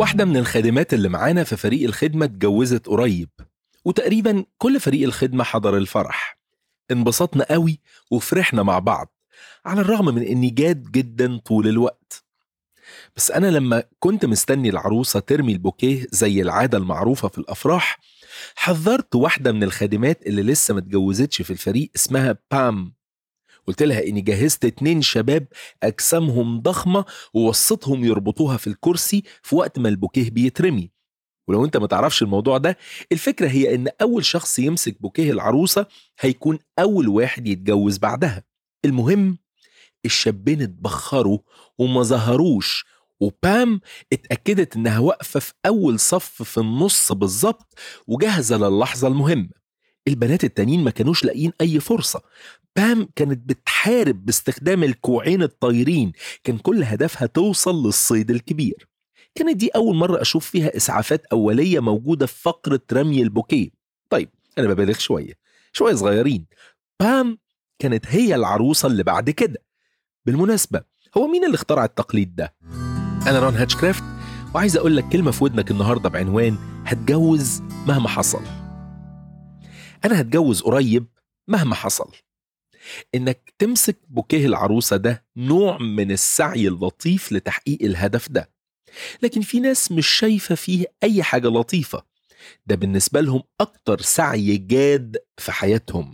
واحدة من الخادمات اللي معانا في فريق الخدمة اتجوزت قريب وتقريبا كل فريق الخدمة حضر الفرح انبسطنا قوي وفرحنا مع بعض على الرغم من اني جاد جدا طول الوقت بس انا لما كنت مستني العروسة ترمي البوكيه زي العادة المعروفة في الافراح حذرت واحدة من الخادمات اللي لسه متجوزتش في الفريق اسمها بام قلت لها اني جهزت اتنين شباب اجسامهم ضخمه ووصيتهم يربطوها في الكرسي في وقت ما البوكيه بيترمي ولو انت ما تعرفش الموضوع ده الفكره هي ان اول شخص يمسك بوكيه العروسه هيكون اول واحد يتجوز بعدها المهم الشابين اتبخروا وما ظهروش وبام اتأكدت إنها واقفة في أول صف في النص بالظبط وجاهزة للحظة المهمة البنات التانيين ما كانوش لاقيين أي فرصة بام كانت بتحارب باستخدام الكوعين الطايرين كان كل هدفها توصل للصيد الكبير كانت دي أول مرة أشوف فيها إسعافات أولية موجودة في فقرة رمي البوكيه طيب أنا ببالغ شوية شوية صغيرين بام كانت هي العروسة اللي بعد كده بالمناسبة هو مين اللي اخترع التقليد ده؟ أنا ران هاتشكرافت وعايز أقول لك كلمة في ودنك النهاردة بعنوان هتجوز مهما حصل أنا هتجوز قريب مهما حصل إنك تمسك بوكيه العروسة ده نوع من السعي اللطيف لتحقيق الهدف ده لكن في ناس مش شايفة فيه أي حاجة لطيفة ده بالنسبة لهم أكتر سعي جاد في حياتهم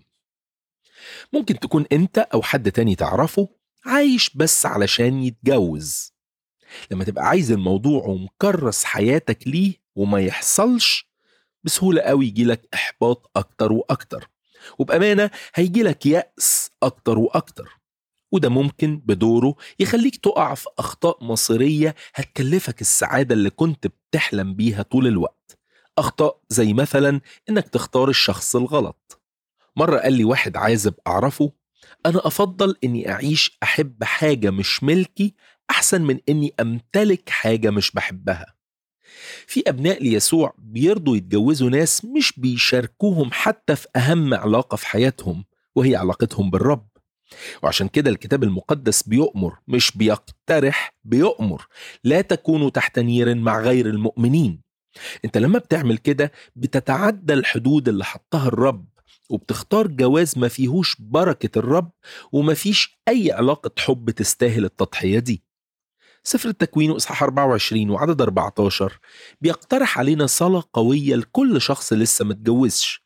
ممكن تكون أنت أو حد تاني تعرفه عايش بس علشان يتجوز لما تبقى عايز الموضوع ومكرس حياتك ليه وما يحصلش بسهولة قوي يجيلك إحباط أكتر وأكتر وبأمانة هيجيلك يأس أكتر وأكتر وده ممكن بدوره يخليك تقع في أخطاء مصيرية هتكلفك السعادة اللي كنت بتحلم بيها طول الوقت أخطاء زي مثلا إنك تختار الشخص الغلط مرة قال لي واحد عازب أعرفه أنا أفضل إني أعيش أحب حاجة مش ملكي أحسن من إني أمتلك حاجة مش بحبها في أبناء ليسوع بيرضوا يتجوزوا ناس مش بيشاركوهم حتى في أهم علاقة في حياتهم وهي علاقتهم بالرب وعشان كده الكتاب المقدس بيؤمر مش بيقترح بيؤمر لا تكونوا تحت نير مع غير المؤمنين انت لما بتعمل كده بتتعدى الحدود اللي حطها الرب وبتختار جواز ما فيهوش بركة الرب وما فيش أي علاقة حب تستاهل التضحية دي سفر التكوين اصحاح 24 وعدد 14 بيقترح علينا صلاة قوية لكل شخص لسه متجوزش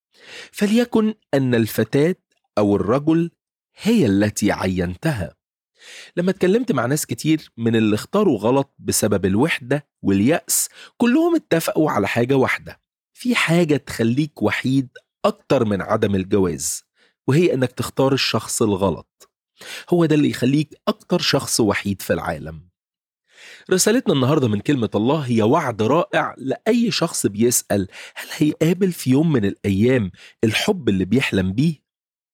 فليكن أن الفتاة أو الرجل هي التي عينتها لما اتكلمت مع ناس كتير من اللي اختاروا غلط بسبب الوحدة واليأس كلهم اتفقوا على حاجة واحدة في حاجة تخليك وحيد أكتر من عدم الجواز وهي إنك تختار الشخص الغلط هو ده اللي يخليك أكتر شخص وحيد في العالم رسالتنا النهاردة من كلمة الله هي وعد رائع لأي شخص بيسأل هل هيقابل في يوم من الأيام الحب اللي بيحلم بيه؟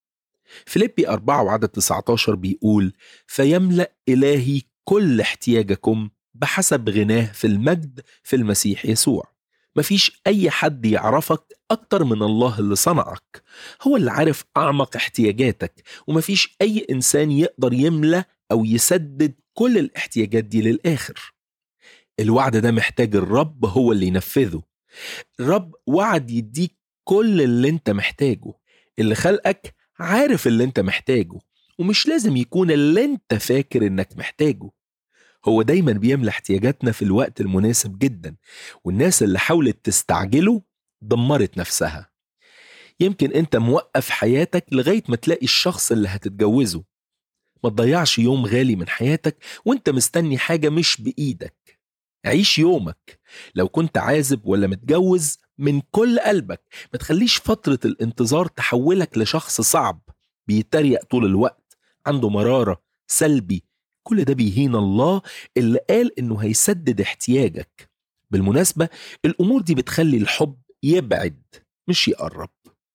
فيليبي 4 وعدد 19 بيقول فيملأ إلهي كل احتياجكم بحسب غناه في المجد في المسيح يسوع مفيش أي حد يعرفك أكتر من الله اللي صنعك هو اللي عارف أعمق احتياجاتك ومفيش أي إنسان يقدر يملى أو يسدد كل الاحتياجات دي للآخر الوعد ده محتاج الرب هو اللي ينفذه الرب وعد يديك كل اللي انت محتاجه اللي خلقك عارف اللي انت محتاجه ومش لازم يكون اللي انت فاكر انك محتاجه هو دايما بيملى احتياجاتنا في الوقت المناسب جدا والناس اللي حاولت تستعجله دمرت نفسها يمكن انت موقف حياتك لغاية ما تلاقي الشخص اللي هتتجوزه ما تضيعش يوم غالي من حياتك وانت مستني حاجة مش بإيدك عيش يومك لو كنت عازب ولا متجوز من كل قلبك ما تخليش فترة الانتظار تحولك لشخص صعب بيتريق طول الوقت عنده مرارة سلبي كل ده بيهين الله اللي قال انه هيسدد احتياجك بالمناسبة الامور دي بتخلي الحب يبعد مش يقرب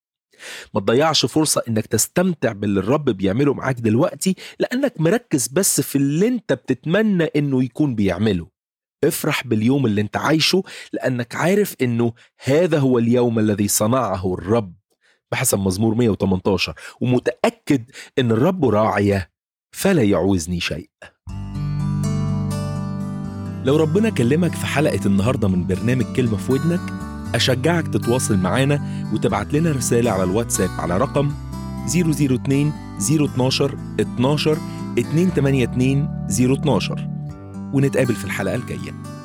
ما تضيعش فرصة انك تستمتع باللي الرب بيعمله معاك دلوقتي لانك مركز بس في اللي انت بتتمنى انه يكون بيعمله افرح باليوم اللي انت عايشه لانك عارف انه هذا هو اليوم الذي صنعه الرب بحسب مزمور 118 ومتأكد ان الرب راعيه فلا يعوزني شيء لو ربنا كلمك في حلقة النهاردة من برنامج كلمة في ودنك أشجعك تتواصل معانا وتبعت لنا رسالة على الواتساب على رقم 002 012 12 282 012 ونتقابل في الحلقة الجاية